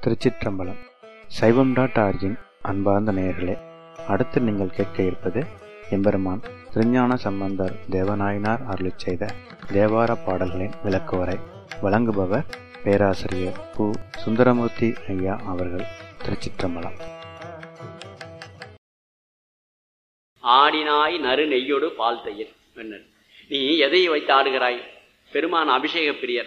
திருச்சிற்றம்பலம் சைவம் dot origin அன்பார்ந்த நேயர்களே அடுத்து நீங்கள் கேட்க இருப்பது எம்பெருமான் திருஞான சம்பந்தர் தேவநாயனார் அருளிச் செய்த தேவார பாடல்களின் விளக்குவரை வழங்குபவர் பேராசிரியர் பு சுந்தரமூர்த்தி ஐயா அவர்கள் திருச்சிற்றம்பலம் ஆடினாய் நறு நெய்யோடு பால் தயிர் மன்னர் நீ எதை வைத்து ஆடுகிறாய் பெருமான் அபிஷேக பிரியர்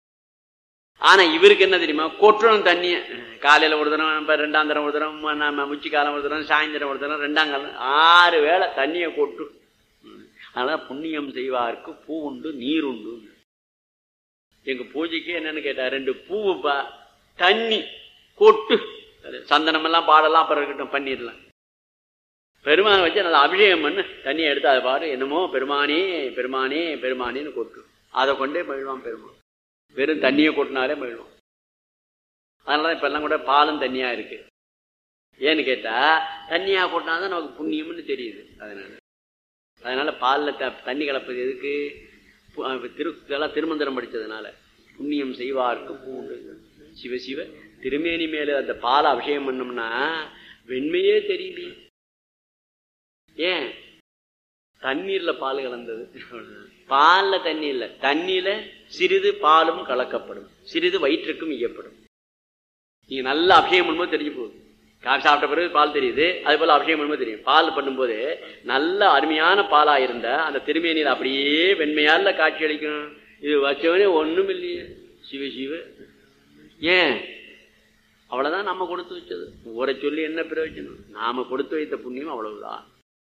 ஆனா இவருக்கு என்ன தெரியுமா கொற்றணும் தண்ணிய காலையில ஒரு தரம் இப்ப ரெண்டாம் தரம் ஒரு தரம் நம்ம உச்சி காலம் ஒரு தரம் சாயந்தரம் ஒரு தரம் ரெண்டாம் காலம் ஆறு வேளை தண்ணியை கொட்டு அதனால புண்ணியம் செய்வார்க்கு பூ உண்டு நீர் உண்டு எங்க பூஜைக்கு என்னன்னு கேட்டா ரெண்டு பூவுப்பா தண்ணி கொட்டு சந்தனம் எல்லாம் பாடலாம் அப்புறம் இருக்கட்டும் பண்ணிடலாம் பெருமானை வச்சு நல்லா அபிஷேகம் பண்ணு தண்ணியை எடுத்து அதை பாரு என்னமோ பெருமானே பெருமானே பெருமானேன்னு கொட்டு அதை கொண்டே மகிழ்வான் பெருமான் வெறும் தண்ணியை கொட்டினாலே மகிழ்வான் அதனால இப்ப எல்லாம் கூட பாலும் தண்ணியா இருக்கு ஏன்னு கேட்டா தண்ணியா கொட்டினாதான் நமக்கு புண்ணியம்னு தெரியுது அதனால அதனால பால்ல தண்ணி கலப்பது எதுக்கு திரு இதெல்லாம் திருமந்திரம் படிச்சதுனால புண்ணியம் செய்வார்க்கு பூண்டு சிவ சிவ திருமேனி மேல அந்த பாலை அபிஷேகம் பண்ணோம்னா வெண்மையே தெரியலையே ஏன் தண்ணீர்ல பால் கலந்தது பால்ல தண்ணி இல்ல தண்ணியில சிறிது பாலும் கலக்கப்படும் சிறிது வயிற்றுக்கும் ஈயப்படும் நீங்க நல்ல அபிஷேகம் பண்ணும்போது தெரிஞ்சு போகுது காஃபி சாப்பிட்ட பிறகு பால் தெரியுது அது போல அபிஷேகம் பண்ணும்போது தெரியும் பால் பண்ணும்போது நல்ல அருமையான பாலா இருந்த அந்த திருமேனியில் அப்படியே வெண்மையால காட்சி அளிக்கும் இது வச்சவனே ஒண்ணும் இல்லையே சிவ சிவ ஏன் அவ்வளவுதான் நம்ம கொடுத்து வச்சது ஊரை சொல்லி என்ன பிரயோஜனம் நாம கொடுத்து வைத்த புண்ணியம் அவ்வளவுதான்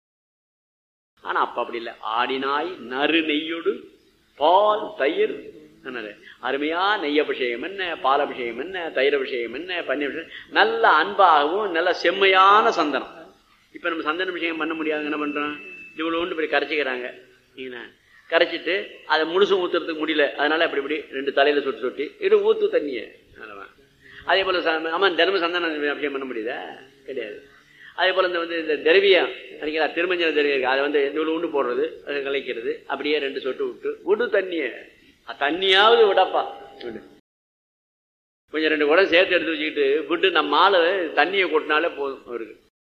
ஆனா அப்ப அப்படி இல்லை ஆடினாய் நறு நெய்யோடு பால் தயிர் அருமையா நெய் அபிஷேகம் என்ன பால் அபிஷேகம் என்ன தயிர் அபிஷேகம் என்ன பன்னீர் அபிஷேகம் நல்ல அன்பாகவும் நல்ல செம்மையான சந்தனம் இப்ப நம்ம சந்தன அபிஷேகம் பண்ண முடியாது என்ன பண்றோம் இவ்வளவு ஒன்று இப்படி கரைச்சிக்கிறாங்க கரைச்சிட்டு அதை முழுசும் ஊத்துறதுக்கு முடியல அதனால அப்படி இப்படி ரெண்டு தலையில சொட்டு சொட்டி இது ஊத்து தண்ணிய அதே போல ஆமா தினமும் சந்தன அபிஷேகம் பண்ண முடியுதா கிடையாது அதே போல இந்த வந்து இந்த திரவியம் நினைக்கிறா திருமஞ்சன திரவியம் அதை வந்து இவ்வளவு உண்டு போடுறது அதை கலைக்கிறது அப்படியே ரெண்டு சொட்டு விட்டு விடு தண்ணிய தண்ணியாவது விடப்பா விடு கொஞ்சம் ரெண்டு குடம் சேர்த்து எடுத்து வச்சுக்கிட்டு விட்டு நம்ம ஆளு தண்ணியை கொட்டினாலே போதும் அவருக்கு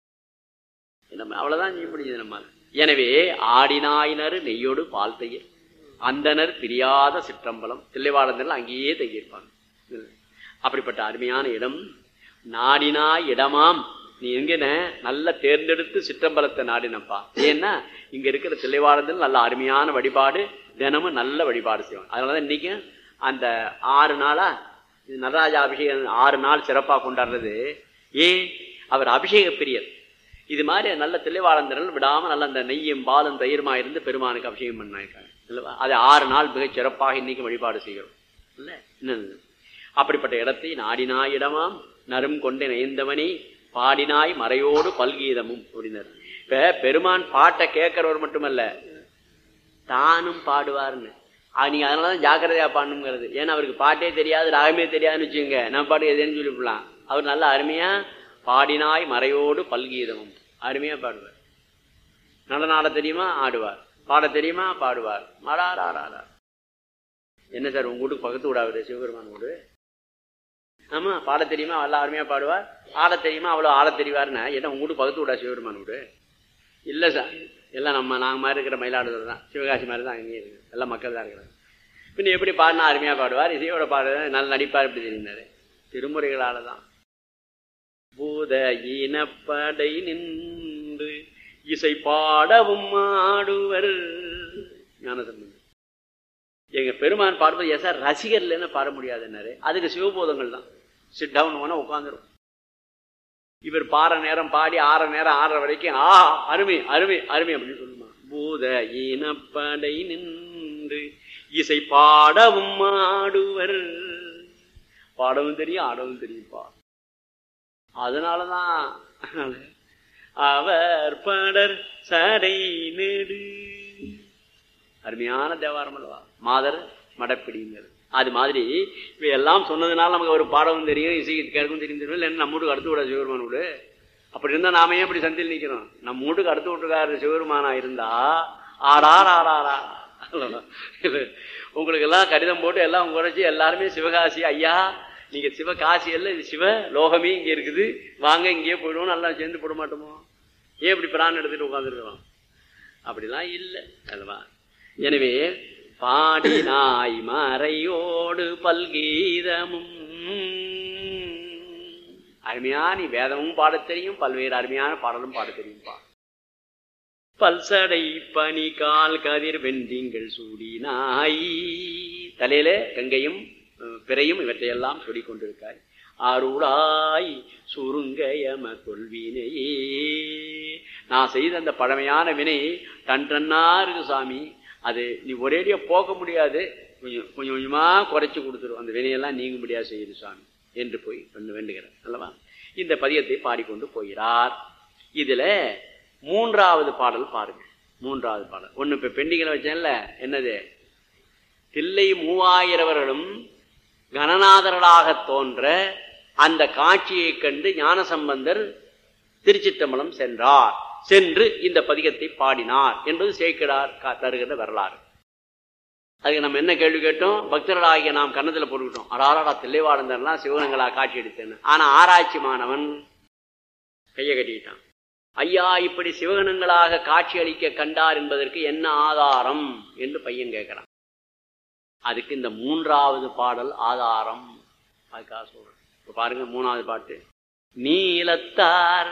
நம்ம அவ்வளவுதான் செய்ய முடியுது நம்மால் எனவே ஆடினாயினர் நெய்யோடு பால் தையர் அந்தனர் பிரியாத சிற்றம்பலம் தில்லைவாளர்கள் அங்கேயே தங்கியிருப்பாங்க அப்படிப்பட்ட அருமையான இடம் நாடினா இடமாம் நீ எங்கன நல்ல தேர்ந்தெடுத்து சிற்றம்பலத்தை நாடினப்பா ஏன்னா இங்க இருக்கிற தில்லைவாளத்தில் நல்ல அருமையான வழிபாடு தினமும் நல்ல வழிபாடு செய்வாங்க அதனாலதான் இன்னைக்கு அந்த ஆறு நாளா நடராஜா அபிஷேகம் ஆறு நாள் சிறப்பா கொண்டாடுறது ஏன் அவர் அபிஷேக பிரியர் இது மாதிரி நல்ல தில்லைவாளந்தர்கள் விடாம நல்ல அந்த நெய்யும் பாலும் தயிருமா இருந்து பெருமானுக்கு அபிஷேகம் பண்ணிருக்காங்க அது ஆறு நாள் மிக சிறப்பாக இன்னைக்கு வழிபாடு செய்கிறோம் இல்ல என்னது அப்படிப்பட்ட இடத்தை நாடினாய் இடமாம் நரும் கொண்டு நெய்ந்தவனே பாடினாய் மறையோடு பல்கீதமும் அப்படின்னாரு இப்ப பெருமான் பாட்டை கேட்கிறவர் மட்டுமல்ல தானும் பாடுவார்னு நீங்க அதனாலதான் ஜாக்கிரதையா பாடணுங்கிறது ஏன்னா அவருக்கு பாட்டே தெரியாது ராகமே தெரியாதுன்னு வச்சுங்க நம்ம பாட்டு எதுன்னு சொல்லிவிடலாம் அவர் நல்ல அருமையா பாடினாய் மறையோடு பல்கீதமும் அருமையா பாடுவார் நல்ல நாட தெரியுமா ஆடுவார் பாட தெரியுமா பாடுவார் மடாராரா என்ன சார் உங்க வீட்டுக்கு பக்கத்து விடாவது சிவபெருமான் வீடு ஆமா பாட தெரியுமா நல்லா அருமையா பாடுவார் ஆட தெரியுமா அவ்வளவு ஆட தெரிவார்னா என்ன உங்க வீட்டு பக்கத்து விடா சிவபெருமான் வீடு இல்ல சார் எல்லாம் நம்ம நாங்க மாதிரி இருக்கிற மயிலாடுதுறை தான் சிவகாசி மாதிரி தான் அங்கேயே இருக்கு எல்லாம் மக்கள் தான் இருக்கிறாங்க பின்ன எப்படி பாடினா அருமையா பாடுவார் இசையோட பாடு நல்ல நடிப்பார் எப்படி தெரிந்தாரு திருமுறைகளால தான் பூத இனப்படை நின்று இசை பாடவும் ஆடுவர் ஞானசம்பந்தம் எங்க பெருமான் பாடுவது எஸ் சார் ரசிகர்ல பாட முடியாதுன்னாரு அதுக்கு சிவபோதங்கள் தான் சிட் டவுன் போனா உட்காந்துரும் இவர் பாற நேரம் பாடி ஆற நேரம் ஆற வரைக்கும் ஆ அருமை அருமை அருமை அப்படின்னு சொல்லுமா பூத இனப்படை நின்று இசை பாடவும் ஆடுவர் பாடவும் தெரியும் ஆடவும் தெரியும்ப்பா அதனாலதான் அவர் படர் சடை நெடு அருமையான தேவாரம் அல்லவா மாதர் மடப்பிடிங்கிறது அது மாதிரி இப்போ எல்லாம் சொன்னதுனால நமக்கு ஒரு பாடவும் தெரியும் இசை கேட்கும் தெரியும் தெரியும் இல்லை நம்ம வீட்டுக்கு அடுத்து விட சிவபெருமான் வீடு அப்படி இருந்தால் நாம ஏன் இப்படி சந்தில் நிற்கிறோம் நம்ம வீட்டுக்கு அடுத்து விட்டுருக்காரு சிவபெருமானா இருந்தா ஆடார் ஆறாரா உங்களுக்கு எல்லாம் கடிதம் போட்டு எல்லாம் குறைச்சி எல்லாருமே சிவகாசி ஐயா நீங்க சிவ காசி அல்ல இது சிவ லோகமே இங்க இருக்குது வாங்க இங்கேயே போயிடுவோம் நல்லா சேர்ந்து போட மாட்டோமோ ஏன் இப்படி பிரான் எடுத்துட்டு உட்காந்துருக்கலாம் அப்படிலாம் இல்லை அல்லவா எனவே பாடினாய் மறையோடு பல்கீதமும் அருமையான நீ வேதமும் பாடத் தெரியும் பல்வேறு அருமையான பாடலும் பாடத் தெரியும்பா பல்சடை பனி கால் கதிர் வெண்டிங்கள் சூடினாய் தலையில கங்கையும் அஹ், பிறையும் இவற்றையெல்லாம் சொல்லிக் கொண்டிருக்காய் அருளாய் சுருங்கயம கொள்வினையே நான் செய்த அந்த பழமையான வினை டன் டன்னா இருக்கு சாமி அது நீ ஒரேடியா போக்க முடியாது கொஞ்சம் கொஞ்சம் கொஞ்சமா குறைச்சு கொடுத்துரும் அந்த வினையெல்லாம் நீங்க முடியாது செய்யுது சாமி என்று போய் ஒன்று வேண்டுகிறேன் அல்லவா இந்த பதியத்தை பாடிக்கொண்டு போகிறார் இதுல மூன்றாவது பாடல் பாருங்க மூன்றாவது பாடல் ஒண்ணு இப்ப பெண்டிங்கில் வச்சேன்ல என்னது தில்லை மூவாயிரவர்களும் கணநாதர்களாக தோன்ற அந்த காட்சியைக் கண்டு ஞானசம்பந்தர் திருச்சிற்றம்பலம் சென்றார் சென்று இந்த பதிகத்தை பாடினார் என்பது சேக்கிடார் கா- தருகிற வரலாறு அதுக்கு நம்ம என்ன கேள்வி கேட்டோம் பக்தர்களாகிய நாம் கன்னத்தில் போட்டுக்கிட்டோம் அடாரடா தில்லைவாழ்ந்தர்லாம் சிவகணங்களா காட்சி எடுத்தேன்னு ஆனா ஆராய்ச்சி மாணவன் கையை கட்டிக்கிட்டான் ஐயா இப்படி சிவகணங்களாக காட்சி அளிக்க கண்டார் என்பதற்கு என்ன ஆதாரம் என்று பையன் கேட்கிறான் அதுக்கு இந்த மூன்றாவது பாடல் ஆதாரம் அதுக்காக சொல்றேன் இப்ப பாருங்க மூணாவது பாட்டு நீலத்தார்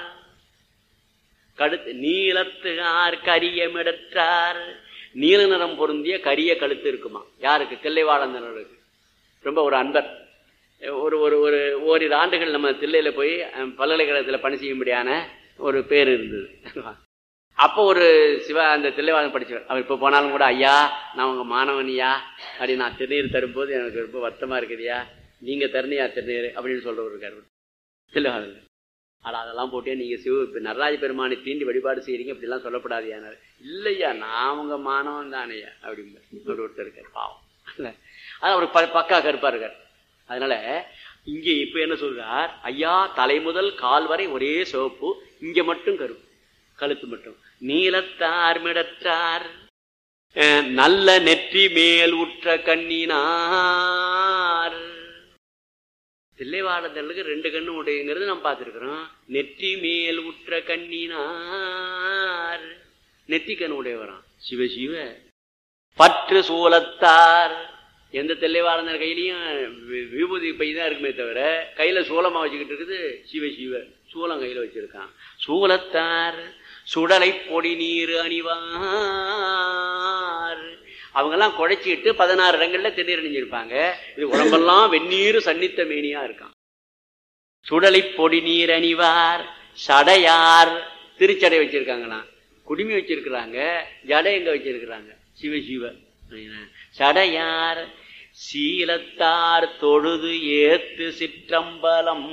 கடுத்து நீலத்துகார் கரியமிடற்றார் நீல நிறம் பொருந்திய கரிய கழுத்து இருக்குமா யாருக்கு தில்லைவாழந்தனருக்கு ரொம்ப ஒரு அன்பர் ஒரு ஒரு ஒரு ஓரிரு ஆண்டுகள் நம்ம தில்லையில போய் அஹ், பல்கலைக்கழகத்தில் பணி செய்யும்படியான ஒரு பேர் இருந்தது அப்போ ஒரு சிவ அந்த தில்லைவாதம் படிச்சவர் அவர் இப்போ போனாலும் கூட ஐயா நான் உங்க மாணவனியா அப்படி நான் திருநீர் தரும்போது எனக்கு ரொம்ப வருத்தமா இருக்குதுயா நீங்க தரணியா திருநீர் அப்படின்னு சொல்றவர் இருக்காரு தில்லைவாதம் ஆனா அதெல்லாம் போட்டே நீங்க சிவ இப்ப நடராஜ பெருமானை தீண்டி வழிபாடு செய்யறீங்க அப்படிலாம் சொல்லப்படாது இல்லையா நான் உங்க மாணவன் தானேயா அப்படிங்க அப்படி ஒருத்தர் இருக்கார் பாவம் இல்ல அது அவர் ப- பக்கா கருப்பா இருக்கார் அதனால இங்க இப்ப என்ன சொல்றார் ஐயா தலை முதல் கால் வரை ஒரே சிவப்பு இங்க மட்டும் கருப்பு கழுத்து மட்டும் நீலத்தார் மிடற்றார் அஹ், நல்ல நெற்றி மேல் உற்ற கண்ணினார் தில்லைவாழந்தர்களுக்கு ரெண்டு கண்ணு உடையங்கிறது நம்ம பார்த்துருக்குறோம் நெற்றி மேல் உற்ற கண்ணினார் நெத்தி கண் உடையவராம் சிவ சிவ பற்று சூலத்தார் எந்த தில்லைவாழந்தர் கையிலையும் வி- விபூதி பை தான் இருக்குமே தவிர கையில சூலமா வச்சுக்கிட்டு இருக்குது சிவ சிவ சூலம் கையில வச்சிருக்கான் சூலத்தார் சுடலை பொடி நீர் அணிவார் அவங்கெல்லாம் குழைச்சிட்டு பதினாறு இடங்கள்ல திருநீர் அணிஞ்சிருப்பாங்க இது உடம்பெல்லாம் வெந்நீர் சன்னித்த மேனியா இருக்கான் சுடலை பொடி நீர் அணிவார் சடையார் திருச்சடை வச்சிருக்காங்களாம் குடுமி வச்சிருக்கிறாங்க ஜடை எங்க வச்சிருக்கிறாங்க சிவ சிவ சடையார் சீலத்தார் தொழுது ஏத்து சிற்றம்பலம்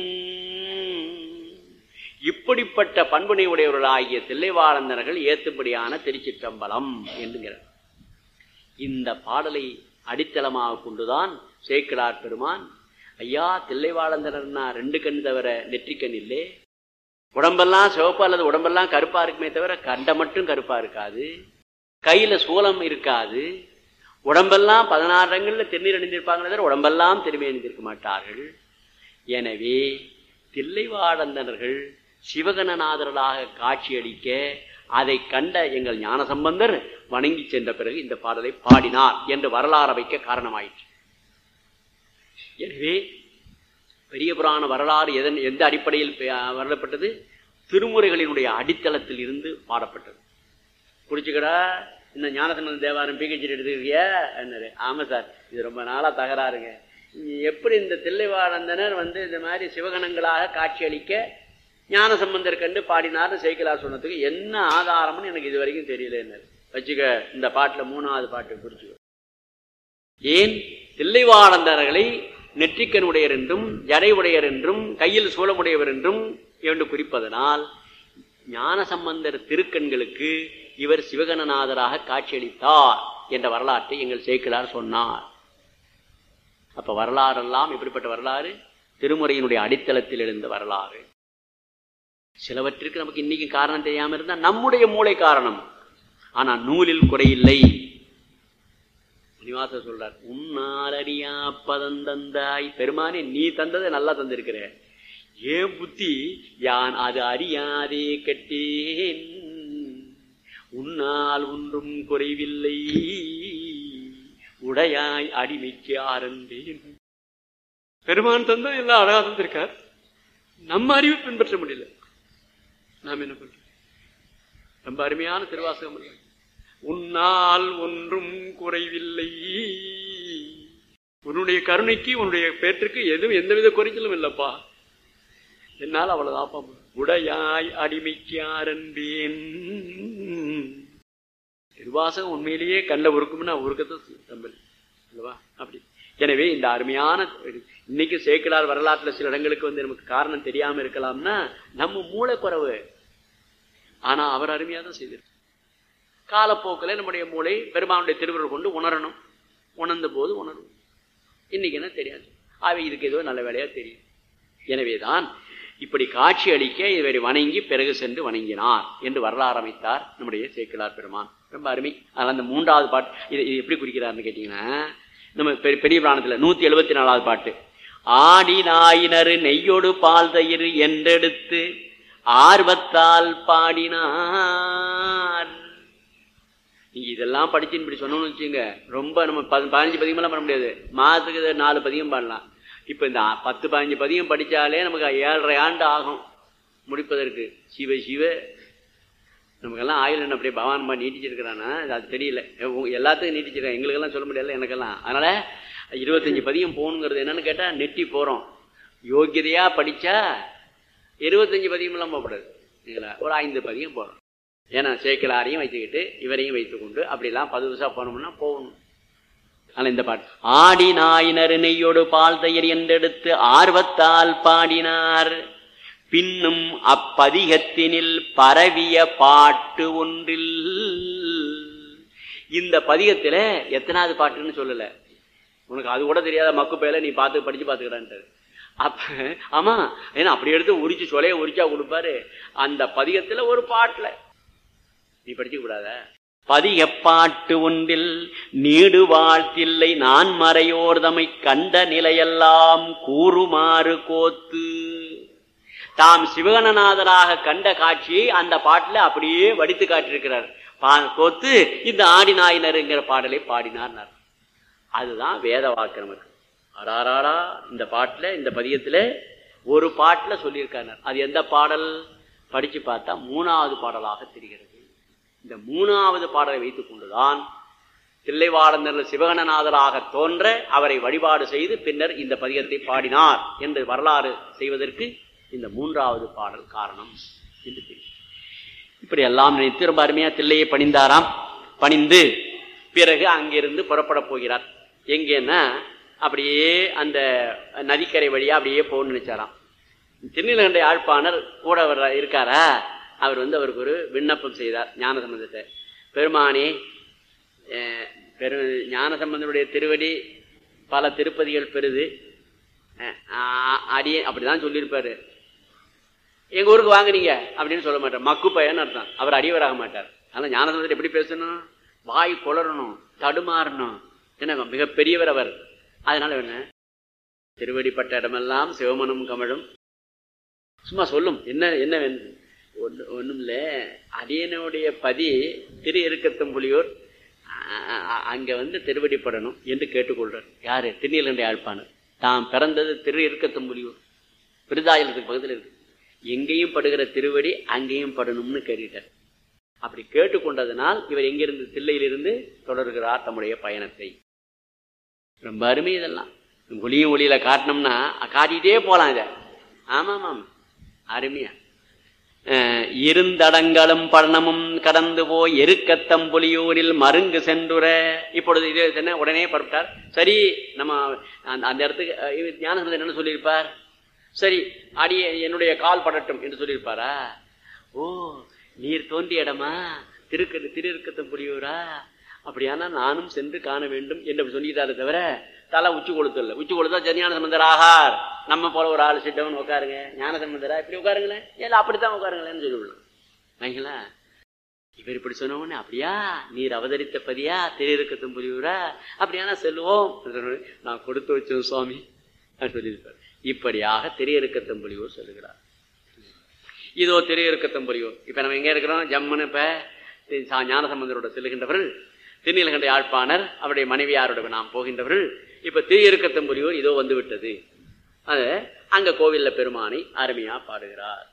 இப்படிப்பட்ட பண்புனை உடையவர்களாகிய தில்லைவாழந்தர்கள் ஏத்தும்படியான திருச்சிற்றம்பலம் என்கிறார் இந்த பாடலை அடித்தளமாக கொண்டுதான் சேக்கிடார் பெருமான் ஐயா தில்லைவாழந்தரர்னா ரெண்டு கண் தவிர நெற்றிக்கண் இல்லே உடம்பெல்லாம் சிவப்பு அல்லது உடம்பெல்லாம் கருப்பா இருக்குமே தவிர கண்டை மட்டும் கருப்பா இருக்காது கையில சூலம் இருக்காது உடம்பெல்லாம் பதினாறு இடங்கள்ல திருநீர் அணிந்திருப்பாங்களே தவிர உடம்பெல்லாம் திரும்பி அணிந்திருக்க மாட்டார்கள் எனவே தில்லைவாழந்தனர்கள் சிவகணநாதர்களாக காட்சியளிக்க அதை கண்ட எங்கள் ஞானசம்பந்தர் வணங்கி சென்ற பிறகு இந்த பாடலை பாடினார் என்று வரலாறு வைக்க காரணமாயிற்று எனவே பெரிய புராண வரலாறு எதன் எந்த அடிப்படையில் பே- வரப்பட்டது திருமுறைகளினுடைய அடித்தளத்தில் இருந்து பாடப்பட்டது புடிச்சுக்கடா இந்த ஞானசம்பந்த தேவாரம் பிஹெச்டி எடுத்துக்கிறியா என்னாரு ஆமா சார் இது ரொம்ப நாளா தகராறுங்க இங்க எப்படி இந்த தில்லைவாழந்தனர் வந்து இந்த மாதிரி சிவகணங்களாக காட்சியளிக்க ஞானசம்பந்தர் கண்டு பாடினார்னு சேக்கிலார் சொன்னதுக்கு என்ன ஆதாரம்னு எனக்கு இது வரைக்கும் தெரியல என்ன வச்சுக்க இந்த பாட்டுல மூணாவது பாட்டு குறிச்சுக்க ஏன் தில்லைவாழந்தர்களை நெற்றிக்கனுடையர் என்றும் ஜடை உடையர் என்றும் கையில் சூலமுடையவர் என்றும் என்று குறிப்பதனால் ஞானசம்பந்தர் திருக்கண்களுக்கு இவர் சிவகணநாதராக காட்சியளித்தார் என்ற வரலாற்றை எங்கள் சேக்கிலார் சொன்னார் அப்ப வரலாறெல்லாம் எப்படிப்பட்ட வரலாறு திருமுறையினுடைய அடித்தளத்தில் எழுந்த வரலாறு சிலவற்றிற்கு நமக்கு இன்னைக்கு காரணம் தெரியாம இருந்தா நம்முடைய மூளை காரணம் ஆனா நூலில் குறையில்லை நிவாச சொல்றார் உன்னால் அறியா பதந்தந்தாய் பெருமானே நீ தந்ததை நல்லா தந்திருக்கிற ஏன் புத்தி யான் அது அறியாதே கட்டேன் உன்னால் ஒன்றும் குறைவில்லை உடையாய் அடிமைக்கு ஆரம்பேன் பெருமான் தந்தா எல்லாம் அழகா தந்திருக்கார் நம்ம அறிவு பின்பற்ற முடியல நாம் என்ன பண்றோம் ரொம்ப அருமையான திருவாசகம் இல்லை. உன்னால் ஒன்றும் குறைவில்லை உன்னுடைய கருணைக்கு உன்னுடைய பேற்றுக்கு எதுவும் எந்தவித குறைச்சலும் இல்லப்பா என்னால் அவ்வளவுதாப்பா உடையாய் அடிமைக்கு ஆரம்பேன் திருவாசகம் உண்மையிலேயே கண்ட உருக்கும்னா உருக்கத்தை தம்பல் அல்லவா அப்படி எனவே இந்த அருமையான இன்னைக்கு சேக்கிடார் வரலாற்றுல சில இடங்களுக்கு வந்து நமக்கு காரணம் தெரியாம இருக்கலாம்னா நம்ம மூளை குறைவு ஆனா அவர் அருமையா தான் செய்திருக்கார் காலப்போக்கில் நம்முடைய மூளை பெருமானுடைய திருவுருள் கொண்டு உணரணும் உணர்ந்த போது உணரும் இன்னைக்கு என்ன தெரியாது அவை இதுக்கு ஏதோ நல்ல வேலையா தெரியும் எனவேதான் இப்படி காட்சி அளிக்க இவரை வணங்கி பிறகு சென்று வணங்கினார் என்று வரலாறு அமைத்தார் நம்முடைய சேக்கிலார் பெருமான் ரொம்ப அருமை அதனால் அந்த மூன்றாவது பாட்டு இது இது எப்படி குறிக்கிறார்னு கேட்டீங்கன்னா நம்ம பெரிய பெரிய புராணத்தில் நூத்தி எழுபத்தி நாலாவது பாட்டு ஆடி நாயினரு நெய்யோடு பால் தயிர் என்றெடுத்து ஆர்வத்தால் பாடினார் நீங்க இதெல்லாம் படிச்சுன்னு இப்படி சொன்னோம்னு வச்சுங்க ரொம்ப நம்ம பதி- பதினஞ்சு பதிகமெல்லாம் பண்ண முடியாது மாதத்துக்கு இது நாலு பதிகம் பாடலாம் இப்போ இந்த பத்து பதினஞ்சு பதிகம் படிச்சாலே நமக்கு ஏழரை ஆண்டு ஆகும் முடிப்பதற்கு சிவ சிவ நமக்கெல்லாம் ஆயுள் என்ன அப்படியே பகவான் நீட்டிச்சிருக்கிறானா அது தெரியல உங்க- எல்லாத்துக்கும் நீட்டிச்சிருக்கான் எங்களுக்கெல்லாம் சொல்ல முடியல எனக்கெல்லாம் அதனால இருபத்தஞ்சு பதியம் போகணுங்கிறது என்னன்னு கேட்டா நெட்டி போறோம் யோக்கியதையா படிச்சா இருபத்தஞ்சு பதியமெல்லாம் போகக்கூடாது இல்லைங்களா ஒரு ஐந்து பதியம் போறோம் ஏன்னா சேக்கிலாரையும் வச்சுக்கிட்டு இவரையும் வைத்துக்கொண்டு அப்படிலாம் பது வருஷம் போனோம்னா போகணும் ஆனால் இந்த பாட்டு ஆடி நாயினர் நெய்யோடு பால் தயிர் என்றெடுத்து ஆர்வத்தால் பாடினார் பின்னும் அப்பதிகத்தினில் பரவிய பாட்டு ஒன்றில் இந்த பதிகத்துல எத்தனாவது பாட்டுன்னு சொல்லல உனக்கு அது கூட தெரியாத மக்கு பேல நீ பார்த்து படிச்சு பார்த்துக்கிறான்ட்டு அப்ப ஆமா ஏன்னா அப்படி எடுத்து உரிச்சு சொலைய உரிச்சா கொடுப்பாரு அந்த பதிகத்துல ஒரு பாட்டுல நீ படிக்க கூடாத பதிகப்பாட்டு ஒன்றில் நீடு வாழ்த்தில்லை நான் மறையோர்தமை கண்ட நிலையெல்லாம் கூறுமாறு கோத்து தாம் சிவகணநாதராக கண்ட காட்சியை அந்த பாட்டுல அப்படியே வடித்து காட்டியிருக்கிறார் பா- கோத்து இந்த ஆடினாயினருங்கிற பாடலை பாடினார் அதுதான் வேத வாக்கு நமக்கு அடாராடா இந்த பாட்டுல இந்த பதியத்துல ஒரு பாட்டுல சொல்லியிருக்காரு அது எந்த பாடல் படிச்சு பார்த்தா மூணாவது பாடலாக தெரிகிறது இந்த மூணாவது பாடலை வைத்துக் கொண்டுதான் தில்லைவாடந்தர் சிவகணநாதராக தோன்ற அவரை வழிபாடு செய்து பின்னர் இந்த பதியத்தை பாடினார் என்று வரலாறு செய்வதற்கு இந்த மூன்றாவது பாடல் காரணம் என்று தெரியும் இப்படி எல்லாம் நினைத்து ரொம்ப அருமையா தில்லையை பணிந்தாராம் பணிந்து பிறகு அங்கிருந்து புறப்பட போகிறார் எங்கன்னா அப்படியே அந்த நதிக்கரை வழியா அப்படியே போகணும்னு நினைச்சாராம் திருநீலகண்ட யாழ்ப்பாணர் கூட வர்ற இருக்காரா அவர் வந்து அவருக்கு ஒரு விண்ணப்பம் செய்தார் ஞான சம்பந்தத்தை பெருமானே அஹ், பெரு ஞான சம்பந்தனுடைய திருவடி பல திருப்பதிகள் பெறுது அஹ், ஆ- அடியே அப்படிதான் சொல்லியிருப்பாரு எங்க ஊருக்கு வாங்குனீங்க அப்படின்னு சொல்ல மாட்டார் மக்கு பையன் அர்த்தம் அவர் அடியவராக மாட்டார் அதனால ஞானசம்பந்தர் எப்படி பேசணும் வாய் குளறணும் தடுமாறணும் என்ன மிக பெரியவர் அவர் அதனால என்ன திருவடிப்பட்ட இடமெல்லாம் சிவமனம் கமழும் சும்மா சொல்லும் என்ன என்ன வேணும் ஒன்று ஒன்றும் இல்லை அடியனுடைய பதி திரு இருக்கத்தம்புலியூர் அங்க வந்து திருவடிப்படணும் என்று கேட்டுக்கொள்றார் யாரு திருநீலகண்ட யாழ்ப்பாணர் தாம் பிறந்தது திரு இருக்கத்தம்புலியூர் விருதாயலத்துக்கு பக்கத்தில் இருக்கு எங்கேயும் படுகிற திருவடி அங்கேயும் படணும்னு கேட்டுட்டார் அப்படி கேட்டுக்கொண்டதனால் இவர் எங்கிருந்து தில்லையிலிருந்து தொடர்கிறார் தம்முடைய பயணத்தை ரொம்ப அருமை இதெல்லாம் ஒளியும் ஒளியில காட்டினோம்னா காட்டிட்டே போலாம் இதை ஆமாம் ஆமாம் அருமையா அஹ், இருந்தடங்களும் படனமும் கடந்து போய் எருக்கத்தம்புலியூரில் மருங்கு சென்றுற இப்பொழுது இது என்ன உடனே பரப்பிட்டார் சரி நம்ம அந்த அந்த இடத்துக்கு அஹ், இவர் ஞானசந்தர் என்ன சொல்லியிருப்பார் சரி அடி என்னுடைய கால் படட்டும் என்று சொல்லியிருப்பாரா ஓ நீர் தோன்றிய இடமா திருக்கு திருக்கத்தம் புரியூரா அப்படியானா நானும் சென்று காண வேண்டும் என்று சொல்லிட்டாரு தவிர தலை உச்சி கொளுத்தல உச்சி கொளுத்தா ஜன்யான சம்பந்தர் ஆகார் நம்ம போல ஒரு ஆள் சிட்டவன் உட்காருங்க ஞான சம்பந்தரா இப்படி உட்காருங்களேன் ஏன் அப்படித்தான் உட்காருங்களேன்னு சொல்லிவிடலாம் சரிங்களா இவர் இப்படி சொன்ன உடனே அப்படியா நீர் அவதரித்த பதியா திரையிருக்கத்தும் புரியுரா அப்படியானா செல்வோம் நான் கொடுத்து வச்சோம் சுவாமி சொல்லியிருப்பார் இப்படியாக திரையிருக்கத்தும் புரியூர் சொல்லுகிறார் இதோ திரையிருக்கத்தும் புரியூர் இப்ப நம்ம எங்க இருக்கிறோம் ஜம்முன்னு இப்ப ஞானசம்பந்தரோட செல்லுகின்றவர்கள் திருநீலகண்ட யாழ்ப்பாணர் அவருடைய மனைவியாரோட நாம் போகின்றவர்கள் இப்ப திரையிருக்கத்தும் புரியூர் இதோ வந்து விட்டது அது அங்க கோவில்ல பெருமானை அருமையா பாடுகிறார்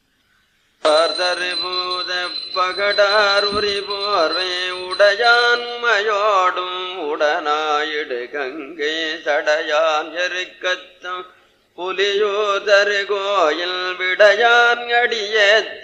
தருபூத பகடாருரி போர்வே உடையான் மயோடும் உடனாயிடு கங்கை சடையான் எருக்கத்தம் புலியோதரு கோயில் விடையான் அடியேத்த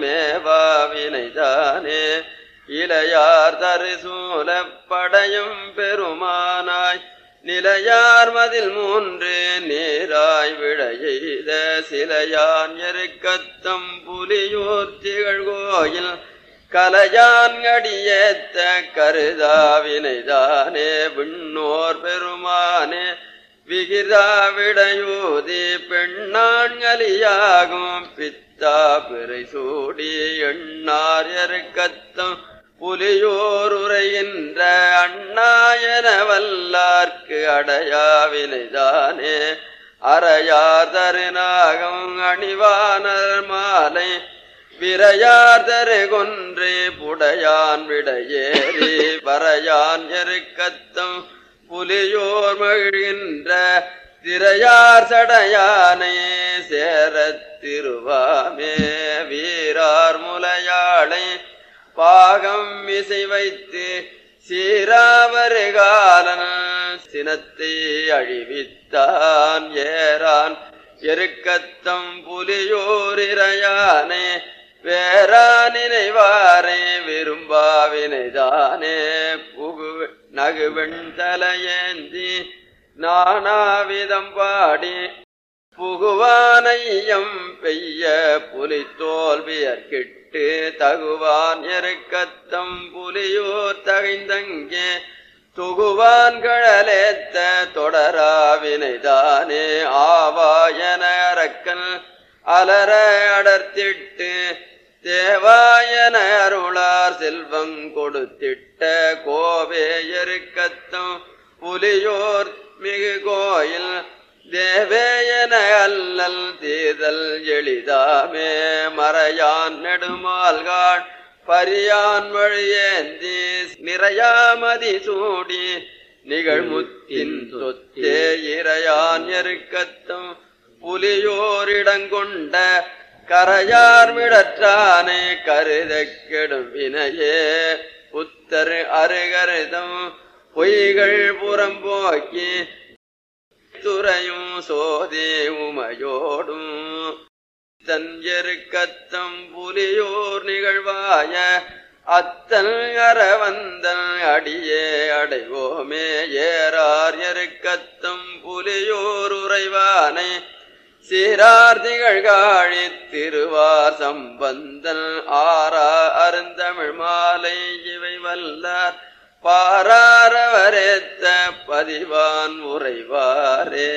மேவாவினைதானே இளையார் தரு சூலப்படையும் பெருமானாய் நிலையார் மதில் மூன்று நீராய் விழையெய்த சிலையான் எருக்கத்தம் புலியூர் திகழ் கோயில் கலையான் அடியேத்த கருதாவினைதானே விண்ணோர் பெருமானே விகிதா விடையூதி பெண்ணாண்களியாகும் பித்தா பிறை சூடி எண்ணார் எருக்கத்தம் புலியோர் உரைகின்ற அண்ணாயன வல்லார்க்கு அடையாவினைதானே அறையார் தருநாகம் அணிவானர் மாலை விரையார் தரு கொன்று புடையான் விடையேறி வரையான் எருக்கத்தம் புலியோர் மகிழ்கின்ற திரையார் சடையானை சேரத் திருவாமே வீரார் முலையாளை பாகம் இசை வைத்து சீராவரு காலன் சினத்தை அழிவித்தான் ஏறான் எருக்கத்தம் புலியோரிரையானே வேறா நினைவாரே விரும்பாவினைதானே புகு நகுவெண் தலையேந்தி நானாவிதம் பாடி புகுவானையம் பெய்ய புலி தோல்வியற்கிட்டு தகுவான் எருக்கத்தம் புலியோர் தகைந்தங்கே துகுவான் கழலேத்த தொடராவினைதானே ஆவாயன அரக்கன் அலர அடர்த்திட்டு தேவாயன அருளார் செல்வம் கொடுத்திட்ட கோவே எருக்கத்தம் புலியோர் மிகு கோயில் தேவேயன அல்லல் தீதல் எளிதாமே மறையான் நெடுமால்காள் பரியான் வழியேந்தி நிறையாமதி சூடி நிகழ்முத்தின் சொத்தே இறையான் எருக்கத்தும் புலியோரிடங்கொண்ட கரையார் விடற்றானே கருத கெடும் வினையே புத்தர் அருகருதம் பொய்கள் புறம்போக்கி துறையும் சோதே உமையோடும் தஞ்செருக்கத்தம் புலியோர் நிகழ்வாய அத்தன் அறவந்தன் அடியே அடைவோமே ஏறார் எருக்கத்தம் புலியோர் உறைவானை சீரார் திகழ்காழி திருவார் சம்பந்தன் ஆரா அருந்தமிழ் மாலை இவை வல்லார் பாராரவரேத்த பதிவான் உறைவாரே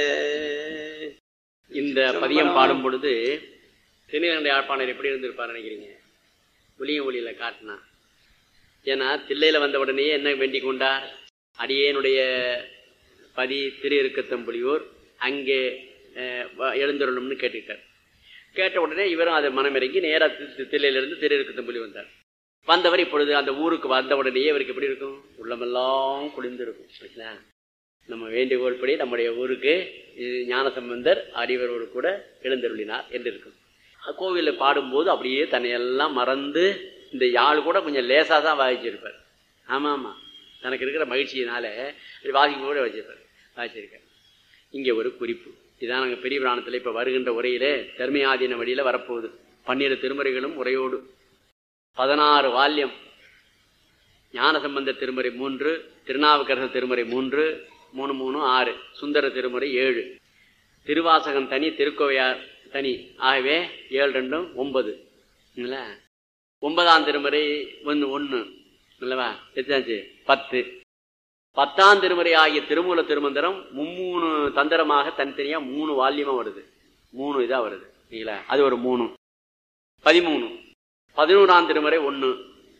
இந்த பதியம் பாடும் பொழுது திருநீலகண்ட யாழ்ப்பாணர் எப்படி இருந்திருப்பார் நினைக்கிறீங்க ஒளிய ஒளியில காட்டினா ஏன்னா தில்லையில வந்த உடனே என்ன வேண்டிக் கொண்டார் அடியேனுடைய பதி திரு இருக்கத்தம்புலியூர் அங்கே அஹ், வ- எழுந்தருளும்னு கேட்டுக்கிட்டார் கேட்ட உடனே இவரும் அதை மனமிறங்கி நேராக தில்லையிலிருந்து திரு இருக்கத்தம்புலி வந்தார் வந்தவர் இப்பொழுது அந்த ஊருக்கு வந்த உடனேயே இவருக்கு எப்படி இருக்கும் உள்ளமெல்லாம் குளிர்ந்து இருக்கும் சரிங்களா? நம்ம வேண்டுகோள் படி நம்முடைய ஊருக்கு இது ஞானசம்பந்தர் அறிவரோடு கூட எழுந்தருளினார் என்று இருக்கும் கோவிலில் பாடும்போது அப்படியே தன்னையெல்லாம் மறந்து இந்த யாழ் கூட கொஞ்சம் லேசாக தான் வாசிச்சிருப்பார் ஆமாம் ஆமாம் தனக்கு இருக்கிற மகிழ்ச்சியினால இப்படி வாசிக்க கூட வச்சிருப்பார் வாசிச்சிருக்கார் இங்கே ஒரு குறிப்பு இதான் நாங்கள் பெரிய புராணத்தில் இப்போ வருகின்ற உரையிலே தர்மயாதீன வழியில் வரப்போகுது பன்னிரு திருமுறைகளும் உரையோடு பதினாறு வால்யம் ஞானசம்பந்த திருமுறை மூன்று திருநாவுக்கரசர் திருமுறை மூன்று மூணு மூணு ஆறு சுந்தர திருமுறை ஏழு திருவாசகம் தனி திருக்கோவையார் தனி ஆகவே ஏழு ரெண்டும் ஒன்பது இல்ல ஒன்பதாம் திருமுறை ஒன்று ஒன்று இல்லவா எத்தாச்சு பத்து பத்தாம் திருமுறை ஆகிய திருமூல திருமந்திரம் மும்மூணு தந்திரமாக தனித்தனியா மூணு வால்யமா வருது மூணு இதா வருது சரிங்களா அது ஒரு மூணு பதிமூணு பதினோராம் திருமுறை ஒன்று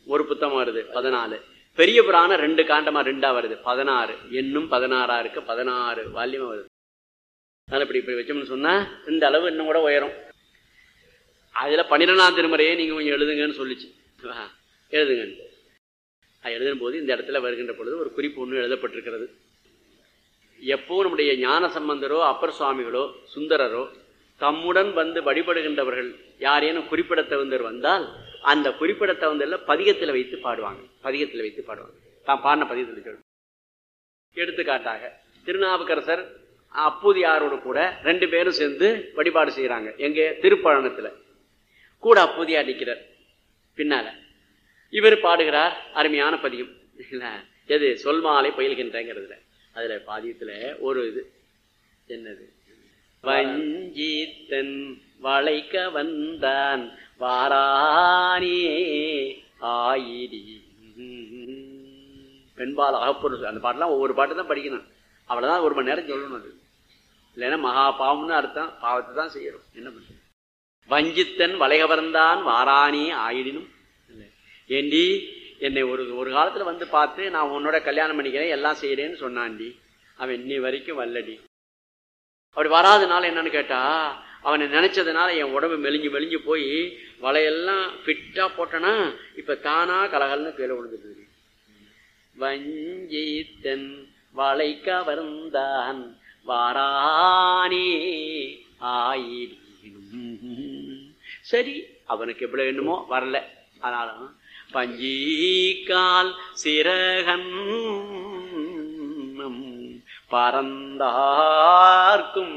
ஒரு புத்தகம் வருது பதினாலு பெரிய புராணம் ரெண்டு காண்டமா ரெண்டா வருது பதினாறு இன்னும் பதினாறா இருக்கு பதினாறு வால்யமா வருது அதனால இப்படி இப்படி வச்சோம்னு சொன்னா இந்த அளவு இன்னும் கூட உயரும் அதுல பன்னிரெண்டாம் திருமுறையை நீங்க கொஞ்சம் எழுதுங்கன்னு சொல்லிச்சு வா, எழுதுங்க அது எழுதும் போது இந்த இடத்துல வருகின்ற பொழுது ஒரு குறிப்பு ஒன்று எழுதப்பட்டிருக்கிறது எப்போ நம்முடைய ஞான சம்பந்தரோ அப்பர் சுவாமிகளோ சுந்தரரோ தம்முடன் வந்து வழிபடுகின்றவர்கள் யாரேனும் குறிப்பிட தகுந்தர் வந்தால் அந்த குறிப்பிட தகுந்தர்ல பதிகத்தில் வைத்து பாடுவாங்க பதிகத்தில் வைத்து பாடுவாங்க தான் பாடின பதிகத்தில் சொல்லு எடுத்துக்காட்டாக திருநாவுக்கரசர் அப்பூதியாரோடு கூட ரெண்டு பேரும் சேர்ந்து வழிபாடு செய்யறாங்க எங்க திருப்பழனத்துல கூட அப்பூதியார் நிற்கிறார் பின்னால இவர் பாடுகிறார் அருமையான பதியம் இல்ல? எது சொல்மாலை பயில்கின்றங்கிறதுல அதுல பாதியத்துல ஒரு இது என்னது வஞ்சித்தன் வளைக்க வந்தான் வாரானே ஆயிரி பெண்பால் அகப்பொருள் அந்த பாட்டெல்லாம் ஒவ்வொரு பாட்டு தான் படிக்கணும் அவ்வளவுதான் ஒரு மணி நேரம் சொல்லணும் அது இல்லைன்னா மகா பாவம்னு அர்த்தம் பாவத்தை தான் செய்யறோம் என்ன பண்றது வஞ்சித்தன் வளைகவர்ந்தான் வாரானே ஆயிடினும் இல்லை. ஏண்டி என்னை ஒரு ஒரு காலத்துல வந்து பார்த்து நான் உன்னோட கல்யாணம் பண்ணிக்கிறேன் எல்லாம் செய்யறேன்னு சொன்னான்டி அவன் இன்னி வரைக்கும் வல்லடி அப்படி வராதனால என்னன்னு கேட்டா அவனை நினைச்சதுனால என் உடம்பு மெலிஞ்சு மெலிஞ்சு போய் வலையெல்லாம் ஃபிட்டா போட்டனா இப்ப தானா கலகல்னு கீழே விழுந்துட்டு வஞ்சித்தன் வளை கவர்ந்தான் வாரானே ஆயினும் சரி அவனுக்கு எப்படி வேணுமோ வரல ஆனாலும் பஞ்சீக்கால் சிறகன் பறந்தார்க்கும்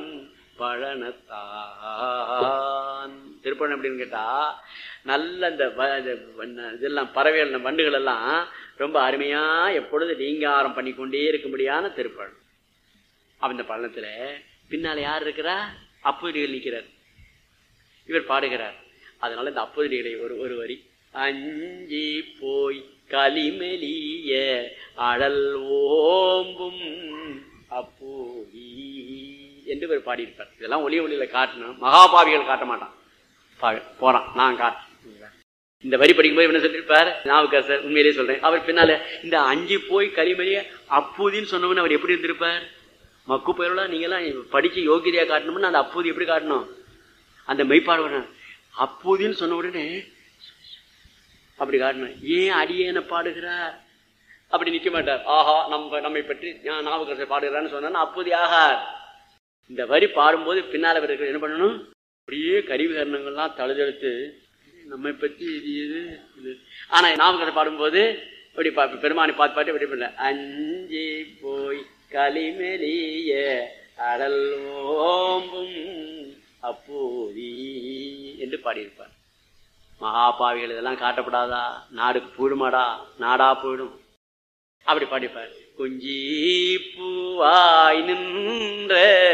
பழனத்தான் திருப்பணம் எப்படின்னு கேட்டா நல்ல இந்த வ- இந்த வண்ண- இதெல்லாம் பறவைகள் இந்த வண்டுகள் எல்லாம் ரொம்ப அருமையா எப்பொழுது நீங்காரம் பண்ணிக்கொண்டே இருக்கும்படியான திருப்பழம் அவன் இந்த பழனத்துல பின்னால யார் இருக்கிறா அப்புதிகள் நிற்கிறார் இவர் பாடுகிறார் அதனால இந்த அப்புதிகளை ஒரு ஒரு வரி அஞ்சி போய் களிமெலிய அழல் ஓம்பும் அப்போதி என்று இவர் பாடியிருப்பார் இதெல்லாம் ஒளி ஒளியில காட்டணும் மகாபாவிகள் காட்ட மாட்டான் பாரு, போறான் நான் காட்டுறேன் இந்த வரி படிக்கும்போது என்ன சொல்லியிருப்பார் நாவுக்கரசர் உண்மையிலேயே சொல்றேன் அவர் பின்னால இந்த அஞ்சு போய் களிமறிய அப்பூதின்னு சொன்னவன் அவர் எப்படி இருந்திருப்பார் மக்கு பயிரோட நீங்களாம் படிச்சு யோகிதையா காட்டணும்னா அந்த அப்பூதி எப்படி காட்டணும் அந்த மெய்ப்பாடு அப்பூதின்னு சொன்ன உடனே அப்படி காட்டணும் ஏன் அடியேன பாடுகிறார் அப்படி நிக்க மாட்டார் ஆஹா நம்ம நம்மை பற்றி நான் நாவுக்கரசர் பாடுகிறான்னு சொன்னா அப்போது ஆகார் இந்த வரி பாடும்போது பின்னால இருக்கிற என்ன பண்ணணும் அப்படியே கருவிகரணங்கள்லாம் தழுதெழுத்து நம்மை பற்றி இது இது இது ஆனா நாவுக்கரசர் பாடும்போது இப்படி பா பெருமானை பார்த்து பாட்டு இப்படி பண்ணல அஞ்சி போய் களிமெலிய அடல் ஓம்பும் அப்போதி என்று பாடியிருப்பார் மகாபாவிகள் இதெல்லாம் காட்டப்படாதா நாடு போயிடுமாடா நாடா போயிடும் அப்படி பாடிப்பார் குஞ்சி பூவாய் நின்ற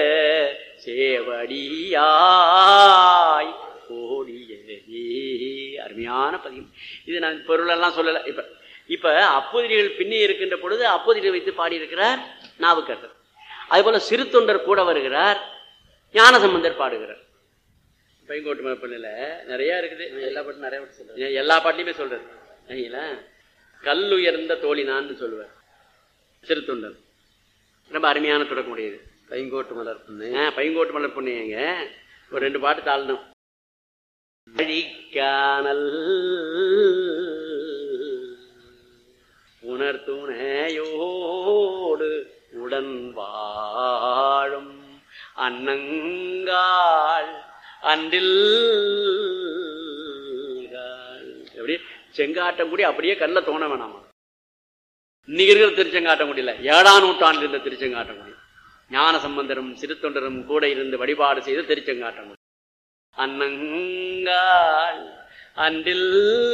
சேவடியாய் கோடியே அருமையான பதியம் இது நான் பொருளெல்லாம் சொல்லல இப்ப இப்ப அப்போதிரிகள் பின்னே இருக்கின்ற பொழுது அப்போதிரிகள் வைத்து பாடியிருக்கிறார் நாவுக்கரசர் அதுபோல சிறு தொண்டர் கூட வருகிறார் ஞானசம்பந்தர் பாடுகிறார் பையங்கோட்டு மரப்பண்ணில் நிறைய இருக்குது எல்லா பாட்டும் நிறைய பாட்டு சொல்றேன் எல்லா பாட்டிலுமே சொல்றது சரிங்களா கல்லுயர்ந்த தோழினான்னு சொல்லுவார் சிறுத்தொண்டர் ரொம்ப அருமையான தொடக்கம் உடையது பைங்கோட்டு மலர் பொண்ணு ஆ, பையங்கோட்டு மலர் பொண்ணுங்க ஒரு ரெண்டு பாட்டு தாழணும் அழிக்கானல் உணர்த்துணையோடு உடன் வாழும் அன்னங்காள் அன்றில் எப்படி செங்காட்டங்குடி அப்படியே கல்ல தோண வேணாமா இன்னைக்கு இருக்கிற திருச்செங்காட்டங்குடியில ஏழாம் நூற்றாண்டு இருந்த திருச்செங்காட்டங்குடி ஞான சம்பந்தரும் சிறுத்தொண்டரும் கூட இருந்து வழிபாடு செய்த திருச்செங்காட்டங்குடி அன்னங்காள் அன்றில்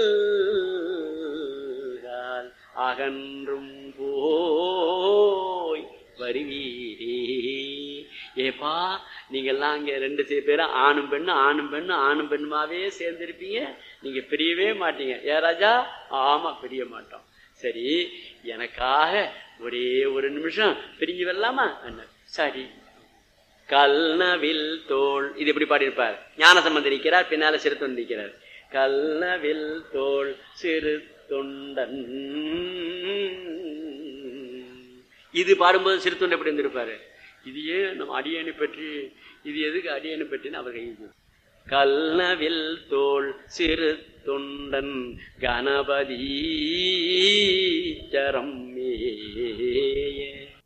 அகன்றும் போய் வருவீரே ஏப்பா நீங்கெல்லாம் அங்க ரெண்டு சே- பேரும் ஆணும் பெண்ணும் ஆணும் பெண்ணும் ஆணும் பெண்ணுமாவே சேர்ந்திருப்பீங்க நீங்க பிரியவே மாட்டீங்க ஏ ராஜா ஆமா பிரிய மாட்டோம் சரி எனக்காக ஒரே ஒரு நிமிஷம் பிரிஞ்சு வரலாமா என்ன சரி கல்னவில் தோள் இது எப்படி பாடியிருப்பார் ஞான சம்பந்தம் நிற்கிறார் பின்னால சிறுத்தொன் நிற்கிறார் கல்னவில் தோள் சிறு தொண்டன் இது பாடும்போது சிறு தொண்டை எப்படி இருந்திருப்பாரு இது ஏன் நம்ம அடியனை பற்றி இது எதுக்கு அடியனை பற்றின்னு அவர் கைது கல்னவில் தோல் சிறு தொண்டன் கணபதி சரம் மேய